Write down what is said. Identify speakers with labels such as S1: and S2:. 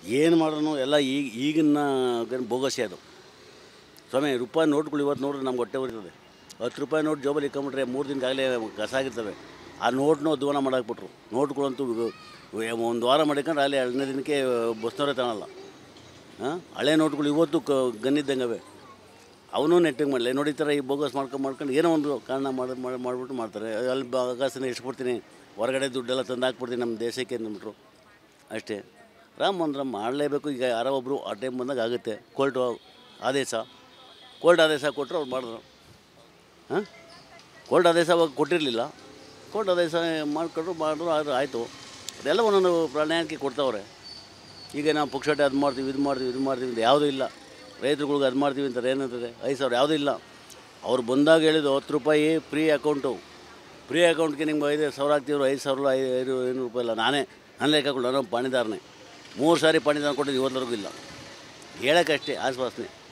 S1: ಏನು ಮಾಡಿದ್ರು ಎಲ್ಲ ಈಗ ಈಗಿನ ಬೋಗಸೆ ಅದು ಸ್ವಾಮಿ ರೂಪಾಯಿ ನೋಟ್ಗಳು ಇವತ್ತು ನೋಡಿದ್ರೆ ನಮ್ಗೆ ಹೊಟ್ಟೆ ಉರಿತದೆ ಹತ್ತು ರೂಪಾಯಿ ನೋಟ್ ಜೋಬಲ್ಲಿ ಇಕ್ಕೊಂಬಿಟ್ರೆ ಮೂರು ದಿನಕ್ಕಾಗಲೇ ಕಸ ಆಗಿರ್ತವೆ ಆ ನೋಟ್ನು ಧೂವನ ಮಾಡಾಕ್ಬಿಟ್ರು ನೋಟ್ಗಳಂತೂ ಒಂದು ವಾರ ಮಾಡಿಕೊಂಡ್ರೆ ಅಲ್ಲಿ ಎರಡನೇ ದಿನಕ್ಕೆ ಬಸ್ನವರೇ ತಗೊಳಲ್ಲ ಹಾಂ ಹಳೆ ನೋಟ್ಗಳು ಇವತ್ತು ಕ ಗನ್ನಿದ್ದಂಗವೆ ಅವನು ನೆಟ್ಟಿಂಗ್ ಮಾಡಲಿ ನೋಡಿ ಈ ಥರ ಈ ಬೋಗಸ್ ಮಾಡ್ಕೊಂಡು ಮಾಡ್ಕೊಂಡು ಏನೋ ಒಂದು ಕಾರಣ ಮಾಡಿ ಮಾಡಿ ಮಾಡಿಬಿಟ್ಟು ಮಾಡ್ತಾರೆ ಅಲ್ಲಿ ಅವಕಾಶನ ಎಷ್ಟು ಕೊಡ್ತೀನಿ ಹೊರಗಡೆ ದುಡ್ಡೆಲ್ಲ ತಂದು ಹಾಕ್ಬಿಡ್ತೀನಿ ನಮ್ಮ ದೇಶಕ್ಕೆ ಅಂದ್ಬಿಟ್ರು ಅಷ್ಟೇ ರಾಮ ಮಂದಿರ ಮಾಡಲೇಬೇಕು ಈಗ ಯಾರೋ ಒಬ್ಬರು ಆ ಟೈಮ್ ಬಂದಾಗ ಆಗುತ್ತೆ ಕೋರ್ಟು ಆದೇಶ ಕೋರ್ಟ್ ಆದೇಶ ಕೊಟ್ಟರು ಅವ್ರು ಮಾಡಿದ್ರು ಹಾಂ ಕೋರ್ಟ್ ಆದೇಶ ಅವಾಗ ಕೊಟ್ಟಿರಲಿಲ್ಲ ಕೋರ್ಟ್ ಆದೇಶ ಮಾಡ್ಕೊಂಡ್ರು ಮಾಡಿದ್ರು ಆದ್ರೆ ಆಯಿತು ಅದೆಲ್ಲ ಒಂದೊಂದು ಪ್ರಣಾಳಿಕೆ ಕೊಡ್ತಾವ್ರೆ ಈಗ ನಾವು ಪುಕ್ಷಟೆ ಅದು ಮಾಡ್ತೀವಿ ಇದು ಮಾಡ್ತೀವಿ ಇದು ಮಾಡ್ತೀವಿ ಅಂತ ಯಾವುದೂ ಇಲ್ಲ ರೈತರುಗಳಿಗೆ ಅದು ಮಾಡ್ತೀವಿ ಅಂತಾರೆ ಏನಂತಾರೆ ಐದು ಸಾವಿರ ಯಾವುದೂ ಇಲ್ಲ ಅವ್ರು ಬಂದಾಗ ಹೇಳಿದ್ದು ಹತ್ತು ರೂಪಾಯಿ ಫ್ರೀ ಅಕೌಂಟು ಫ್ರೀ ಅಕೌಂಟ್ಗೆ ನಿಮ್ಗೆ ಐದು ಸಾವಿರ ಹಾಕ್ತಿವ್ರು ಐದು ಸಾವಿರ ಐದು ಐದು ಐನೂರು ರೂಪಾಯಿ ಇಲ್ಲ ನಾನೇ ನನ್ನ ಲೆಕ್ಕ ನಾನು ಪಾಣಿದಾರನೇ ಮೂರು ಸಾರಿ ಪಾಣಿದಾರ ಕೊಟ್ಟಿದ್ದು ಇವತ್ತವರೆಗೂ ಇಲ್ಲ ಹೇಳೋಕ್ಕಷ್ಟೇ ಆಶ್ವಾಸನೆ